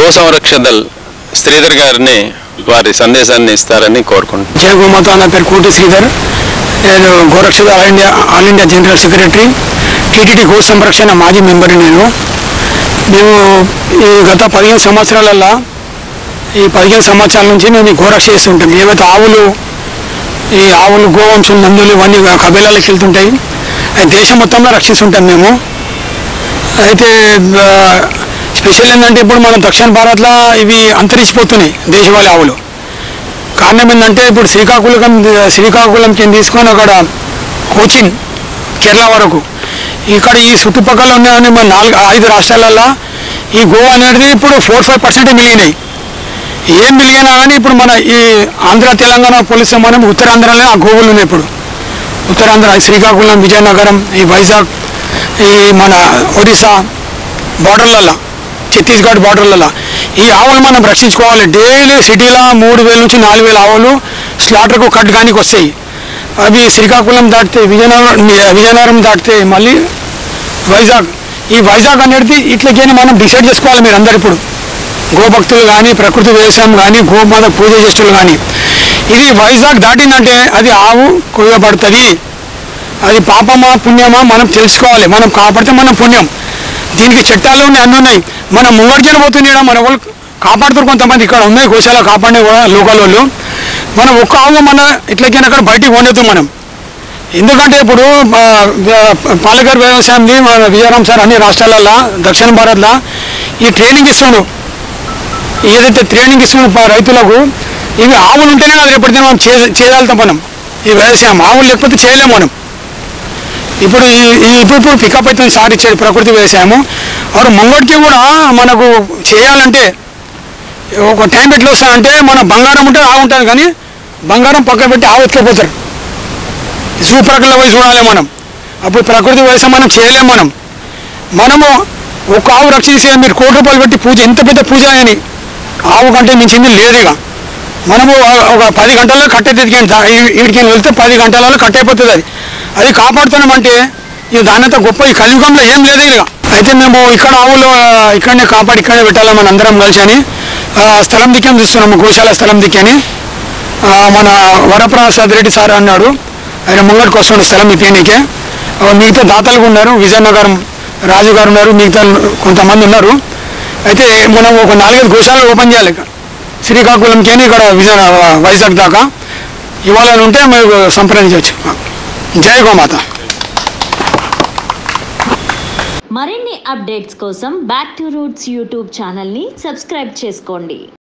go సంరక్షణ దళ్ శ్రీధర్ గారిని వారి సందేశాన్ని ఇస్తారని కోరుకుంటున్నాను జయ గోమాత నా పేరు కోటి శ్రీధర్ నేను గోరక్షద all India all India general secretary TTD గో సంరక్షణ మాజీ మెంబర్ నేను మేము ఈ గత పదిహేను సంవత్సరాలల్లో ఈ పదిహేను సంవత్సరాల నుంచి మేము ఈ గోరక్ష చేస్తుంటాం ఏవైతే ఆవులు ఈ ఆవులు గోవంశం నందులు ఇవన్నీ కబేలాలకు వెళ్తుంటాయి అవి దేశం మొత్తంలో రక్షిస్తుంటాం మేము అయితే ఆ, స్పెషల్ ఏంటంటే ఇప్పుడు మన దక్షిణ భారత్లో ఇవి అంతరించిపోతున్నాయి దేశవాళీ ఆవులు కారణం ఏంటంటే ఇప్పుడు శ్రీకాకుళం శ్రీకాకుళం కింద తీసుకొని అక్కడ కోచిన్ కేరళ వరకు ఇక్కడ ఈ చుట్టుపక్కల ఉన్న మన నాలుగు ఐదు రాష్ట్రాలల్లో ఈ గోవా అనేది ఇప్పుడు ఫోర్ ఫైవ్ పర్సెంట్ మిగిలినాయి ఏం మిగిలినా కానీ ఇప్పుడు మన ఈ ఆంధ్ర తెలంగాణ పోలిస్తే మనం ఉత్తరాంధ్రలో ఆ గోవులు ఉన్నాయి ఇప్పుడు ఉత్తరాంధ్ర ఈ శ్రీకాకుళం విజయనగరం ఈ వైజాగ్ ఈ మన ఒరిస్సా బార్డర్లలో ఛత్తీస్గఢ్ బార్డర్లలో ఈ ఆవులు మనం రక్షించుకోవాలి డైలీ సిటీలో మూడు వేల నుంచి నాలుగు వేల ఆవులు స్లాటర్కు కట్ కానీ వస్తాయి అవి శ్రీకాకుళం దాటితే విజయనగరం విజయనగరం దాటితే మళ్ళీ వైజాగ్ ఈ వైజాగ్ అనేది ఇట్లకేని మనం డిసైడ్ చేసుకోవాలి మీరు అందరు ఇప్పుడు గోభక్తులు కానీ ప్రకృతి వ్యవసాయం కానీ గోమాత పూజ చేస్తులు కానీ ఇది వైజాగ్ దాటిందంటే అది ఆవు కొయ్యబడుతుంది అది పాపమా పుణ్యమా మనం తెలుసుకోవాలి మనం కాపాడితే మనం పుణ్యం దీనికి చట్టాలు ఉన్నాయి అన్నీ ఉన్నాయి మనం ముంగడికైనా పోతుంది మన వాళ్ళు కాపాడుతారు కొంతమంది ఇక్కడ ఉన్నాయి గోశాల కాపాడే కూడా లోకల్ వాళ్ళు మనం ఒక్క ఆవు మన ఇట్లకైనా అక్కడ బయటికి పోనేద్దాం మనం ఎందుకంటే ఇప్పుడు ఆ, ఆ, పాలకర్ వ్యవసాయంది మన విజయరామ్ సార్ అన్ని రాష్ట్రాలలో దక్షిణ భారత్లో ఈ ట్రైనింగ్ ఇస్తుండు ఏదైతే ట్రైనింగ్ ఇస్తుండో ప- రైతులకు ఇవి ఆవులు ఉంటేనే అది రేపటిదిన మనం చే చేయగలుగుతాం మనం ఈ వ్యవసాయం ఆవులు లేకపోతే చేయలేము మనం ఇప్పుడు ఈ ఈ- ఇప్పుడు ఇప్పుడు పికప్ అవుతుంది సార్ ఇచ్చేది ప్రకృతి వ్యవసాయము వారు ముంగడికి కూడా మనకు చేయాలంటే ఒక టైం ఎట్లా వస్తుందంటే మన బంగారం ఉంటే ఆవు ఉంటుంది కానీ బంగారం పక్కన పెట్టి ఆవు ఎత్తుకుపోతారు సూప్రకల పోయి చూడాలి మనం అప్పుడు ప్రకృతి వ్యవసాయం మనం చేయలేం మనం మనము ఒక ఆవు రక్షించే మీరు కోటి రూపాయలు పెట్టి పూజ ఎంత పెద్ద పూజ అని ఆవు కంటే మించింది లేదు ఇక మనము ఒక పది గంటల్లో కట్టెత్తికండి వీడికి వెళ్తే పది గంటలలో కట్టయిపోతుంది అది అది కాపాడుతున్నామంటే ఇక దానంత గొప్ప ఈ కలియుగంలో ఏం లేదు ఇక అయితే మేము ఇక్కడ ఆవులు ఆ, ఇక్కడనే కాపాడి ఇక్కడనే పెట్టాలి మన అందరం కలిసి అని ఆ, స్థలం దిక్కని చూస్తున్నాము గోశాల స్థలం దిక్కని ఆ, మన వరప్రసాద్ రెడ్డి సార్ అన్నాడు ఆయన ముంగడికి వస్తుండే స్థలం ఇప్పేనికే మిగతా దాతలు కూడా ఉన్నారు విజయనగరం రాజు గారు ఉన్నారు మిగతా కొంతమంది ఉన్నారు అయితే మనం ఒక నాలుగైదు గోశాలలు ఓపెన్ చేయాలి ఇక్కడ శ్రీకాకుళంకి ఇక్కడ విజయ వైజాగ్ దాకా ఇవాళ ఉంటే మేము సంప్రదించవచ్చు జై గోమాత మరిన్ని అప్డేట్స్ కోసం బ్యాక్ టు రూట్స్ యూట్యూబ్ ఛానల్ని సబ్స్క్రైబ్ చేసుకోండి